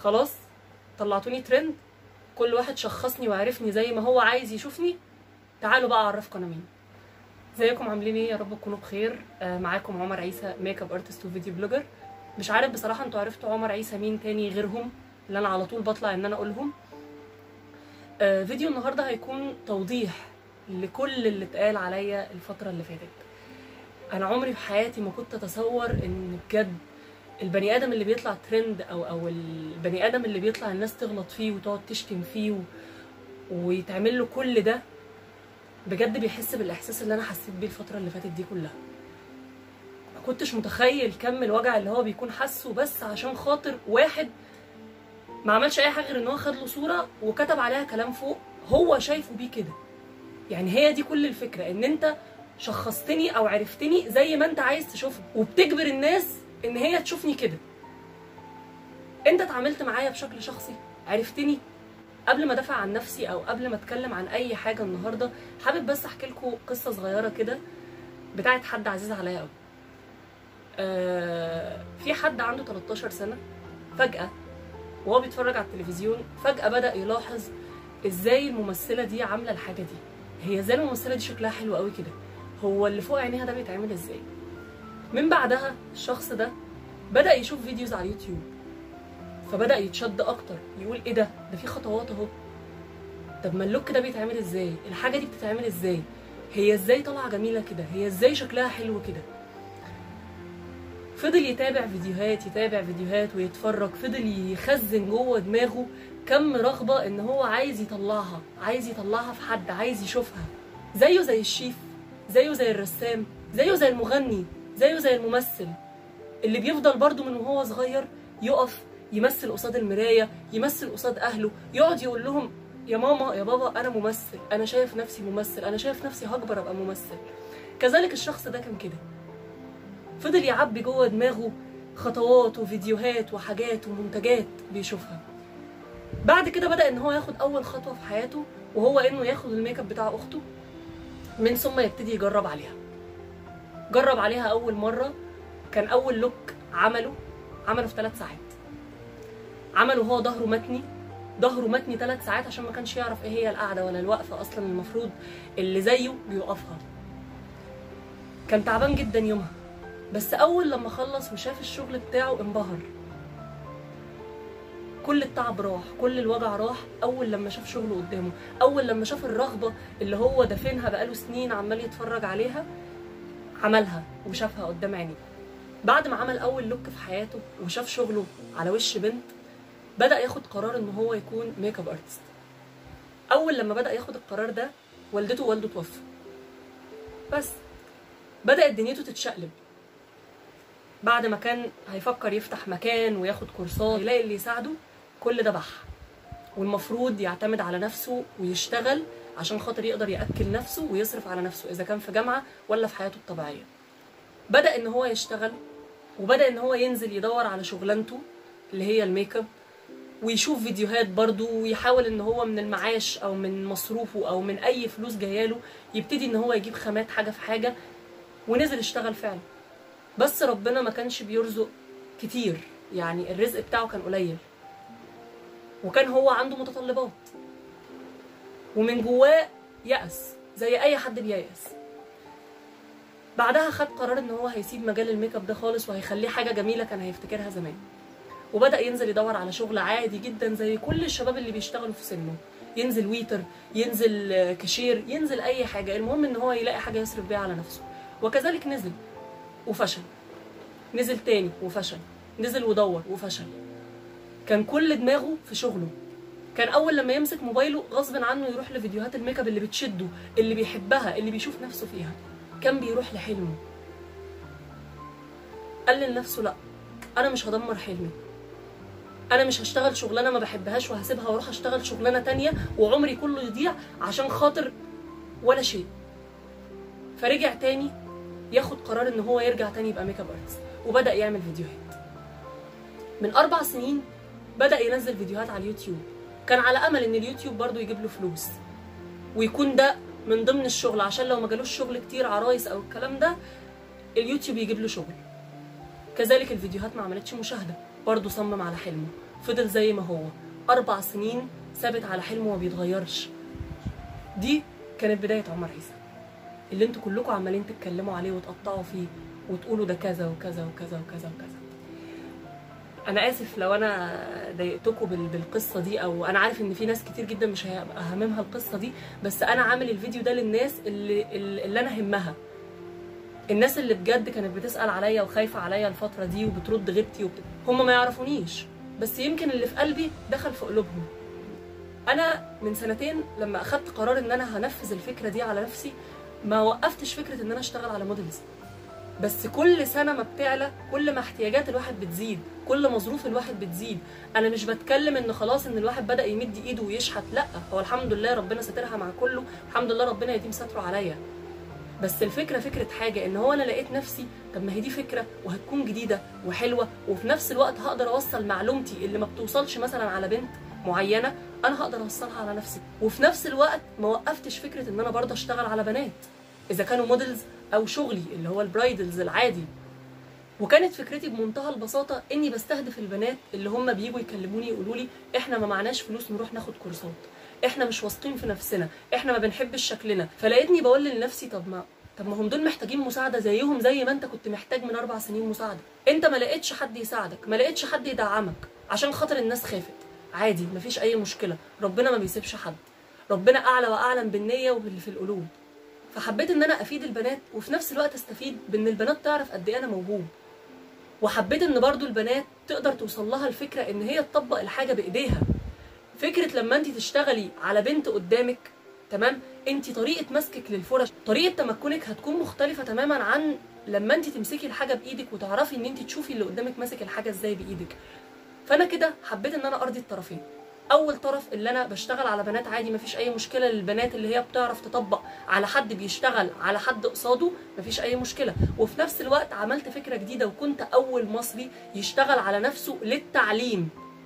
خلاص طلعتوني ترند كل واحد شخصني وعرفني زي ما هو عايز يشوفني تعالوا بقى اعرفكم انا مين ازيكم عاملين ايه يا رب تكونوا بخير آه معاكم عمر عيسى ميك اب ارتست وفيديو بلوجر مش عارف بصراحه انتوا عرفتوا عمر عيسى مين تاني غيرهم اللي انا على طول بطلع ان انا اقولهم آه فيديو النهارده هيكون توضيح لكل اللي اتقال عليا الفتره اللي فاتت انا عمري في حياتي ما كنت اتصور ان بجد البني ادم اللي بيطلع ترند او او البني ادم اللي بيطلع الناس تغلط فيه وتقعد تشتم فيه و... ويتعمل له كل ده بجد بيحس بالاحساس اللي انا حسيت بيه الفتره اللي فاتت دي كلها ما كنتش متخيل كم الوجع اللي هو بيكون حاسه بس عشان خاطر واحد ما عملش اي حاجه غير ان هو خد له صوره وكتب عليها كلام فوق هو شايفه بيه كده يعني هي دي كل الفكره ان انت شخصتني او عرفتني زي ما انت عايز تشوفني وبتجبر الناس ان هي تشوفني كده انت اتعاملت معايا بشكل شخصي عرفتني قبل ما ادافع عن نفسي او قبل ما اتكلم عن اي حاجه النهارده حابب بس احكي لكم قصه صغيره كده بتاعت حد عزيز عليا قوي آه في حد عنده 13 سنه فجاه وهو بيتفرج على التلفزيون فجاه بدا يلاحظ ازاي الممثله دي عامله الحاجه دي هي ازاي الممثله دي شكلها حلو قوي كده هو اللي فوق عينيها ده بيتعمل ازاي من بعدها الشخص ده بدا يشوف فيديوز على اليوتيوب فبدا يتشد اكتر يقول ايه ده ده في خطوات اهو طب ما اللوك ده بيتعمل ازاي الحاجه دي بتتعمل ازاي هي ازاي طالعه جميله كده هي ازاي شكلها حلو كده فضل يتابع فيديوهات يتابع فيديوهات ويتفرج فضل يخزن جوه دماغه كم رغبه ان هو عايز يطلعها عايز يطلعها في حد عايز يشوفها زيه زي الشيف زيه زي الرسام زيه زي المغني زيه زي الممثل اللي بيفضل برضه من وهو صغير يقف يمثل قصاد المرايه يمثل قصاد اهله يقعد يقول لهم يا ماما يا بابا انا ممثل انا شايف نفسي ممثل انا شايف نفسي هكبر ابقى ممثل كذلك الشخص ده كان كده فضل يعبي جوه دماغه خطوات وفيديوهات وحاجات ومنتجات بيشوفها بعد كده بدا ان هو ياخد اول خطوه في حياته وهو انه ياخد الميك اب بتاع اخته من ثم يبتدي يجرب عليها جرب عليها اول مره كان اول لوك عمله عمله في ثلاث ساعات عمله هو ظهره متني ظهره متني ثلاث ساعات عشان ما كانش يعرف ايه هي القعده ولا الوقفه اصلا المفروض اللي زيه بيوقفها كان تعبان جدا يومها بس اول لما خلص وشاف الشغل بتاعه انبهر كل التعب راح كل الوجع راح اول لما شاف شغله قدامه اول لما شاف الرغبه اللي هو دافنها بقاله سنين عمال يتفرج عليها عملها وشافها قدام عينيه بعد ما عمل اول لوك في حياته وشاف شغله على وش بنت بدا ياخد قرار ان هو يكون ميك اب ارتست اول لما بدا ياخد القرار ده والدته ووالده توفوا بس بدات دنيته تتشقلب بعد ما كان هيفكر يفتح مكان وياخد كورسات يلاقي اللي يساعده كل ده بح والمفروض يعتمد على نفسه ويشتغل عشان خاطر يقدر ياكل نفسه ويصرف على نفسه اذا كان في جامعه ولا في حياته الطبيعيه بدا ان هو يشتغل وبدا ان هو ينزل يدور على شغلانته اللي هي الميك اب ويشوف فيديوهات برضه ويحاول ان هو من المعاش او من مصروفه او من اي فلوس جاياله يبتدي ان هو يجيب خامات حاجه في حاجه ونزل اشتغل فعلا بس ربنا ما كانش بيرزق كتير يعني الرزق بتاعه كان قليل وكان هو عنده متطلبات ومن جواه يأس زي اي حد بييأس بعدها خد قرار ان هو هيسيب مجال الميك اب ده خالص وهيخليه حاجه جميله كان هيفتكرها زمان وبدا ينزل يدور على شغل عادي جدا زي كل الشباب اللي بيشتغلوا في سنه ينزل ويتر ينزل كاشير ينزل اي حاجه المهم ان هو يلاقي حاجه يصرف بيها على نفسه وكذلك نزل وفشل نزل تاني وفشل نزل ودور وفشل كان كل دماغه في شغله كان اول لما يمسك موبايله غصب عنه يروح لفيديوهات الميك اب اللي بتشده اللي بيحبها اللي بيشوف نفسه فيها كان بيروح لحلمه قال لنفسه لا انا مش هدمر حلمي انا مش هشتغل شغلانه ما بحبهاش وهسيبها واروح اشتغل شغلانه تانية وعمري كله يضيع عشان خاطر ولا شيء فرجع تاني ياخد قرار ان هو يرجع تاني يبقى ميك اب ارتست وبدا يعمل فيديوهات من اربع سنين بدا ينزل فيديوهات على اليوتيوب كان على امل ان اليوتيوب برضو يجيب له فلوس ويكون ده من ضمن الشغل عشان لو ما جالوش شغل كتير عرايس او الكلام ده اليوتيوب يجيب له شغل كذلك الفيديوهات ما عملتش مشاهده برضه صمم على حلمه فضل زي ما هو اربع سنين ثابت على حلمه وما بيتغيرش دي كانت بدايه عمر عيسى اللي انتوا كلكم عمالين تتكلموا عليه وتقطعوا فيه وتقولوا ده كذا وكذا وكذا وكذا وكذا انا اسف لو انا ضايقتكم بال- بالقصه دي او انا عارف ان في ناس كتير جدا مش هيبقى هاممها القصه دي بس انا عامل الفيديو ده للناس اللي اللي انا همها الناس اللي بجد كانت بتسال عليا وخايفه عليا الفتره دي وبترد غيبتي وبت... هم ما يعرفونيش بس يمكن اللي في قلبي دخل في قلوبهم انا من سنتين لما اخدت قرار ان انا هنفذ الفكره دي على نفسي ما وقفتش فكره ان انا اشتغل على موديلز بس كل سنه ما بتعلى كل ما احتياجات الواحد بتزيد كل ما ظروف الواحد بتزيد انا مش بتكلم ان خلاص ان الواحد بدا يمد ايده ويشحت لا هو الحمد لله ربنا ساترها مع كله الحمد لله ربنا يديم ستره عليا بس الفكره فكره حاجه ان هو انا لقيت نفسي طب ما هي دي فكره وهتكون جديده وحلوه وفي نفس الوقت هقدر اوصل معلومتي اللي ما بتوصلش مثلا على بنت معينه انا هقدر اوصلها على نفسي وفي نفس الوقت ما وقفتش فكره ان انا برضه اشتغل على بنات اذا كانوا موديلز او شغلي اللي هو البرايدلز العادي وكانت فكرتي بمنتهى البساطه اني بستهدف البنات اللي هم بيجوا يكلموني يقولوا لي احنا ما معناش فلوس نروح ناخد كورسات احنا مش واثقين في نفسنا احنا ما بنحبش شكلنا فلقيتني بقول لنفسي طب ما طب ما هم دول محتاجين مساعده زيهم زي ما انت كنت محتاج من اربع سنين مساعده انت ما لقيتش حد يساعدك ما لقيتش حد يدعمك عشان خاطر الناس خافت عادي مفيش اي مشكله ربنا ما بيسيبش حد ربنا اعلى واعلم بالنيه وباللي في القلوب فحبيت ان انا افيد البنات وفي نفس الوقت استفيد بان البنات تعرف قد ايه انا موهوب وحبيت ان برضو البنات تقدر توصل لها الفكره ان هي تطبق الحاجه بايديها فكره لما انت تشتغلي على بنت قدامك تمام انت طريقه مسكك للفرش طريقه تمكنك هتكون مختلفه تماما عن لما انت تمسكي الحاجه بايدك وتعرفي ان انت تشوفي اللي قدامك ماسك الحاجه ازاي بايدك فانا كده حبيت ان انا ارضي الطرفين اول طرف اللي انا بشتغل على بنات عادي مفيش اي مشكله للبنات اللي هي بتعرف تطبق على حد بيشتغل على حد قصاده مفيش اي مشكله وفي نفس الوقت عملت فكره جديده وكنت اول مصري يشتغل على نفسه للتعليم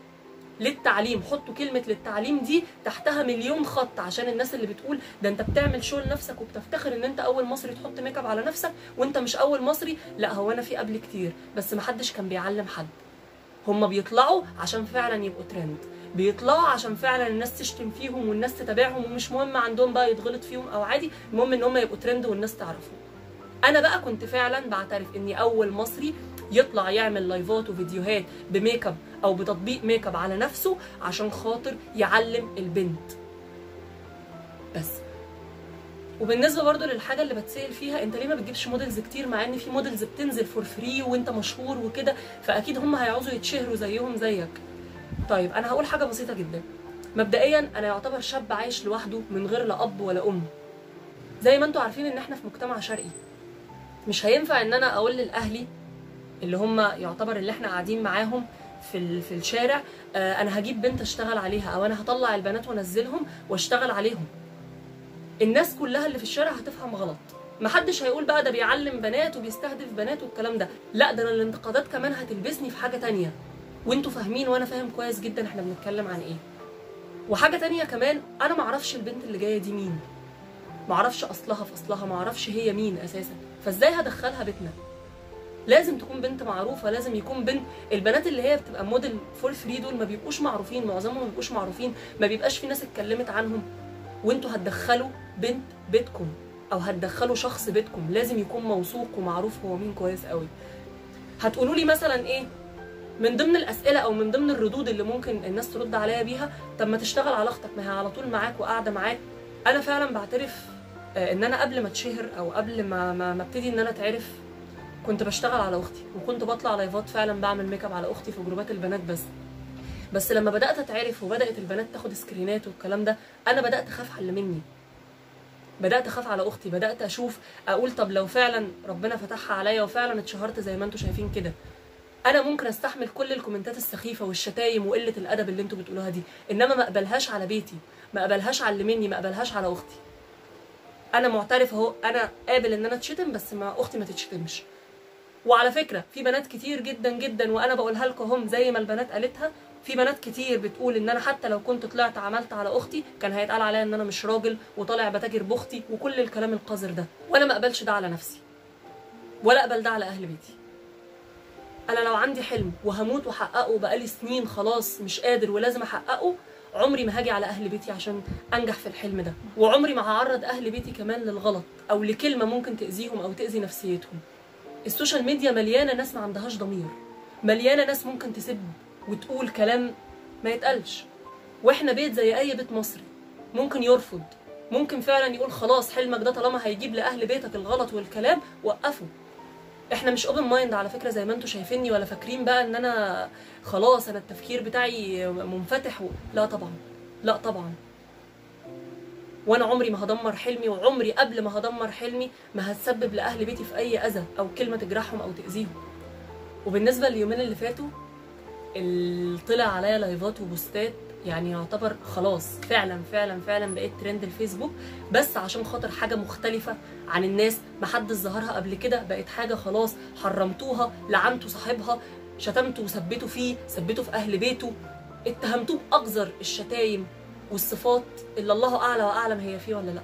للتعليم حطوا كلمة للتعليم دي تحتها مليون خط عشان الناس اللي بتقول ده انت بتعمل شو لنفسك وبتفتخر ان انت اول مصري تحط ميك اب على نفسك وانت مش اول مصري لا هو انا في قبل كتير بس محدش كان بيعلم حد هم بيطلعوا عشان فعلا يبقوا ترند بيطلعوا عشان فعلا الناس تشتم فيهم والناس تتابعهم ومش مهم عندهم بقى يتغلط فيهم او عادي المهم ان هم يبقوا ترند والناس تعرفهم انا بقى كنت فعلا بعترف اني اول مصري يطلع يعمل لايفات وفيديوهات بميك اب او بتطبيق ميك اب على نفسه عشان خاطر يعلم البنت بس وبالنسبه برضو للحاجه اللي بتسال فيها انت ليه ما بتجيبش موديلز كتير مع ان في موديلز بتنزل فور فري وانت مشهور وكده فاكيد هم هيعوزوا يتشهروا زيهم زيك طيب انا هقول حاجه بسيطه جدا مبدئيا انا يعتبر شاب عايش لوحده من غير لا اب ولا ام زي ما انتم عارفين ان احنا في مجتمع شرقي مش هينفع ان انا اقول لاهلي اللي هم يعتبر اللي احنا قاعدين معاهم في ال- في الشارع آه، انا هجيب بنت اشتغل عليها او انا هطلع البنات وانزلهم واشتغل عليهم الناس كلها اللي في الشارع هتفهم غلط محدش هيقول بقى ده بيعلم بنات وبيستهدف بنات والكلام ده لا ده انا الانتقادات كمان هتلبسني في حاجه تانية وانتوا فاهمين وانا فاهم كويس جدا احنا بنتكلم عن ايه وحاجه تانية كمان انا معرفش البنت اللي جايه دي مين معرفش اصلها في اصلها معرفش هي مين اساسا فازاي هدخلها بيتنا لازم تكون بنت معروفه لازم يكون بنت البنات اللي هي بتبقى موديل فول فري دول ما بيبقوش معروفين معظمهم ما بيبقوش معروفين ما بيبقاش في ناس اتكلمت عنهم وانتوا هتدخلوا بنت بيتكم او هتدخلوا شخص بيتكم لازم يكون موثوق ومعروف هو مين كويس قوي هتقولوا لي مثلا ايه من ضمن الاسئله او من ضمن الردود اللي ممكن الناس ترد عليا بيها طب ما تشتغل على اختك ما هي على طول معاك وقاعده معاك انا فعلا بعترف آه، ان انا قبل ما اتشهر او قبل ما ما ما ابتدي ان انا اتعرف كنت بشتغل على اختي وكنت بطلع لايفات فعلا بعمل ميك اب على اختي في جروبات البنات بس بس لما بدات اتعرف وبدات البنات تاخد سكرينات والكلام ده انا بدات اخاف على اللي مني بدات اخاف على اختي بدات اشوف اقول طب لو فعلا ربنا فتحها عليا وفعلا اتشهرت زي ما انتم شايفين كده انا ممكن استحمل كل الكومنتات السخيفه والشتايم وقله الادب اللي انتوا بتقولوها دي انما ما اقبلهاش على بيتي ما اقبلهاش على اللي مني ما اقبلهاش على اختي انا معترف اهو انا قابل ان انا اتشتم بس ما اختي ما تتشتمش وعلى فكره في بنات كتير جدا جدا وانا بقولها لكم هم زي ما البنات قالتها في بنات كتير بتقول ان انا حتى لو كنت طلعت عملت على اختي كان هيتقال عليا ان انا مش راجل وطالع بتاجر باختي وكل الكلام القذر ده وانا ما اقبلش ده على نفسي ولا اقبل ده على اهل بيتي انا لو عندي حلم وهموت واحققه بقالي سنين خلاص مش قادر ولازم احققه عمري ما هاجي على اهل بيتي عشان انجح في الحلم ده وعمري ما هعرض اهل بيتي كمان للغلط او لكلمه ممكن تاذيهم او تاذي نفسيتهم السوشيال ميديا مليانه ناس ما عندهاش ضمير مليانه ناس ممكن تسب وتقول كلام ما يتقالش واحنا بيت زي اي بيت مصري ممكن يرفض ممكن فعلا يقول خلاص حلمك ده طالما هيجيب لاهل بيتك الغلط والكلام وقفه احنا مش اوبن مايند على فكره زي ما انتم شايفيني ولا فاكرين بقى ان انا خلاص انا التفكير بتاعي منفتح و... لا طبعا لا طبعا وانا عمري ما هدمر حلمي وعمري قبل ما هدمر حلمي ما هتسبب لاهل بيتي في اي اذى او كلمه تجرحهم او تاذيهم وبالنسبه لليومين اللي فاتوا اللي طلع عليا لايفات وبوستات يعني يعتبر خلاص فعلا فعلا فعلا بقيت ترند الفيسبوك بس عشان خاطر حاجه مختلفه عن الناس محدش ظهرها قبل كده بقت حاجه خلاص حرمتوها لعنتوا صاحبها شتمتوا وثبتوا فيه ثبتوا في اهل بيته اتهمتوه باقذر الشتايم والصفات اللي الله اعلى واعلم هي فيه ولا لا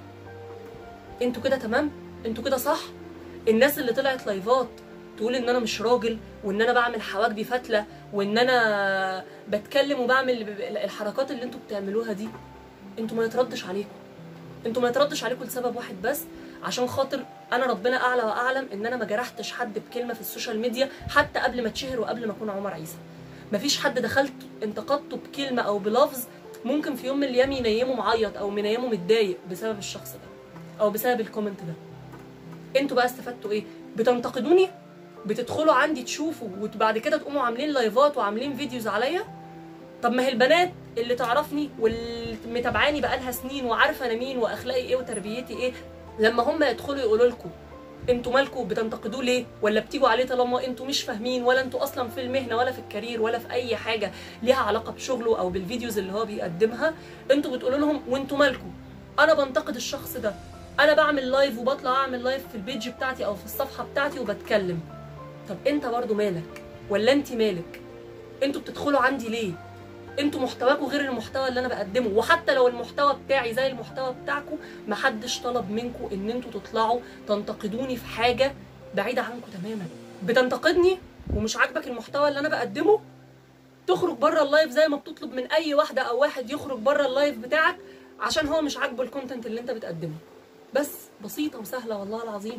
انتوا كده تمام انتوا كده صح الناس اللي طلعت لايفات تقول ان انا مش راجل وان انا بعمل حواجبي فتله وان انا بتكلم وبعمل الحركات اللي انتوا بتعملوها دي انتوا ما يتردش عليكم انتوا ما يتردش عليكم لسبب واحد بس عشان خاطر انا ربنا اعلى واعلم ان انا ما جرحتش حد بكلمه في السوشيال ميديا حتى قبل ما اتشهر وقبل ما اكون عمر عيسى مفيش حد دخلت انتقدته بكلمه او بلفظ ممكن في يوم من الايام ينيمه معيط او ينيمه متضايق بسبب الشخص ده او بسبب الكومنت ده انتوا بقى استفدتوا ايه بتنتقدوني بتدخلوا عندي تشوفوا وبعد كده تقوموا عاملين لايفات وعاملين فيديوز عليا طب ما هي البنات اللي تعرفني واللي متابعاني بقالها سنين وعارفه انا مين واخلاقي ايه وتربيتي ايه لما هم يدخلوا يقولوا لكم انتوا مالكم بتنتقدوه ليه ولا بتيجوا عليه طالما انتوا مش فاهمين ولا انتوا اصلا في المهنه ولا في الكارير ولا في اي حاجه ليها علاقه بشغله او بالفيديوز اللي هو بيقدمها انتوا بتقولوا لهم وانتوا مالكم انا بنتقد الشخص ده انا بعمل لايف وبطلع اعمل لايف في البيج بتاعتي او في الصفحه بتاعتي وبتكلم طب انت برضو مالك ولا انت مالك انتوا بتدخلوا عندي ليه انتوا محتواكم غير المحتوى اللي انا بقدمه وحتى لو المحتوى بتاعي زي المحتوى بتاعكم محدش طلب منكم ان انتوا تطلعوا تنتقدوني في حاجه بعيده عنكم تماما بتنتقدني ومش عاجبك المحتوى اللي انا بقدمه تخرج بره اللايف زي ما بتطلب من اي واحده او واحد يخرج بره اللايف بتاعك عشان هو مش عاجبه الكونتنت اللي انت بتقدمه بس بسيطه وسهله والله العظيم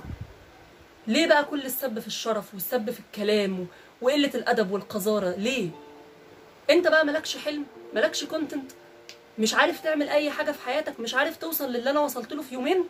ليه بقى كل السب في الشرف والسب في الكلام وقله الادب والقذاره ليه انت بقى مالكش حلم مالكش كونتنت مش عارف تعمل اي حاجه في حياتك مش عارف توصل للي انا وصلت له في يومين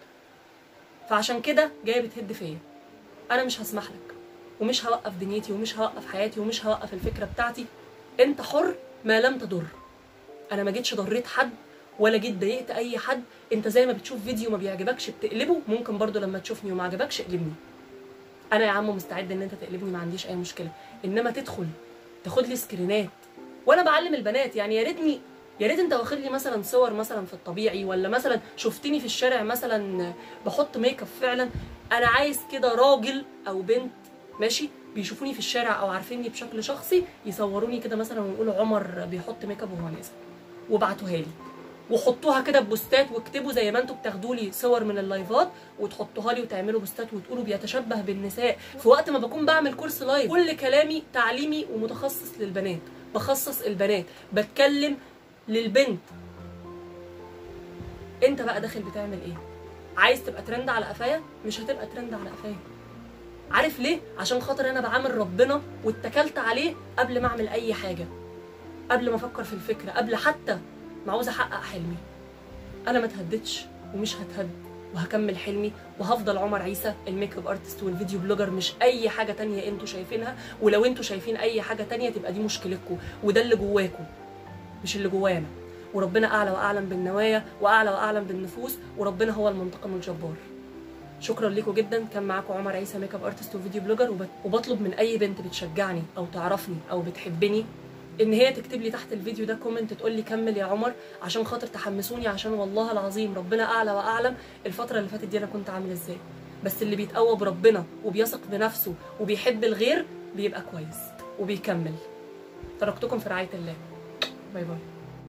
فعشان كده جايه بتهد فيا انا مش هسمح لك ومش هوقف دنيتي ومش هوقف حياتي ومش هوقف الفكره بتاعتي انت حر ما لم تضر انا ما جيتش ضريت حد ولا جيت ضايقت اي حد انت زي ما بتشوف فيديو ما بيعجبكش بتقلبه ممكن برضو لما تشوفني وما عجبكش اقلبني انا يا عم مستعد ان انت تقلبني ما عنديش اي مشكله انما تدخل تاخد لي سكرينات وانا بعلم البنات يعني يا ريتني يا ريت انت واخد لي مثلا صور مثلا في الطبيعي ولا مثلا شفتني في الشارع مثلا بحط ميك اب فعلا انا عايز كده راجل او بنت ماشي بيشوفوني في الشارع او عارفيني بشكل شخصي يصوروني كده مثلا ويقولوا عمر بيحط ميك اب وهو نازل وابعتوها لي وحطوها كده ببوستات واكتبوا زي ما انتوا بتاخدوا لي صور من اللايفات وتحطوها لي وتعملوا بوستات وتقولوا بيتشبه بالنساء في وقت ما بكون بعمل كورس لايف كل كلامي تعليمي ومتخصص للبنات بخصص البنات بتكلم للبنت انت بقى داخل بتعمل ايه عايز تبقى ترند على قفايا مش هتبقى ترند على قفايا عارف ليه عشان خاطر انا بعامل ربنا واتكلت عليه قبل ما اعمل اي حاجه قبل ما افكر في الفكره قبل حتى ما عاوز احقق حلمي انا ما اتهدتش ومش هتهد وهكمل حلمي وهفضل عمر عيسى الميك اب ارتست والفيديو بلوجر مش اي حاجه تانية انتوا شايفينها ولو انتوا شايفين اي حاجه تانية تبقى دي مشكلتكم وده اللي جواكم مش اللي جوانا وربنا اعلى واعلم بالنوايا واعلى واعلم بالنفوس وربنا هو المنتقم الجبار شكرا لكم جدا كان معاكم عمر عيسى ميك اب ارتست وفيديو بلوجر وبت- وبطلب من اي بنت بتشجعني او تعرفني او بتحبني ان هي تكتب لي تحت الفيديو ده كومنت تقول لي كمل يا عمر عشان خاطر تحمسوني عشان والله العظيم ربنا اعلى واعلم الفتره اللي فاتت دي انا كنت عامله ازاي بس اللي بيتقوى بربنا وبيثق بنفسه وبيحب الغير بيبقى كويس وبيكمل تركتكم في رعايه الله باي باي